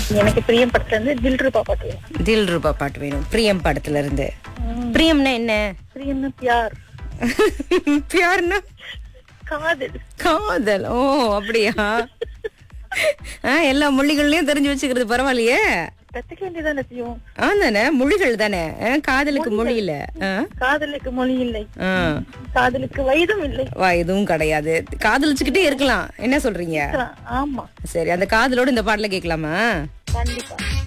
எனக்கு பிரியம் படத்துல இருந்து தில் ரூபா பாட்டு வேணும் தில் ரூபா பாட்டு வேணும் பிரியம் படத்துல இருந்து பிரியம்னா என்ன பிரியம்னா பியார் பியார்னா காதல் காதல் ஓ அப்படியா ஆ, எல்லா மொழிகள்லயும் தெரிஞ்சு வச்சுக்கிறது பரவாயில்லையே கத்துக்க வேண்டியதானே செய்யும் ஆந்தானே மொழிகள் தானே ஆ, காதலுக்கு மொழி இல்ல ஆ? காதலுக்கு மொழி இல்லை ஆ. காதலுக்கு வயதும் இல்லை வா எதுவும் கிடையாது காதலிச்சுக்கிட்டே இருக்கலாம் என்ன சொல்றீங்க ஆமா சரி அந்த காதலோட இந்த பாடல கேட்கலாமா கண்டிப்பா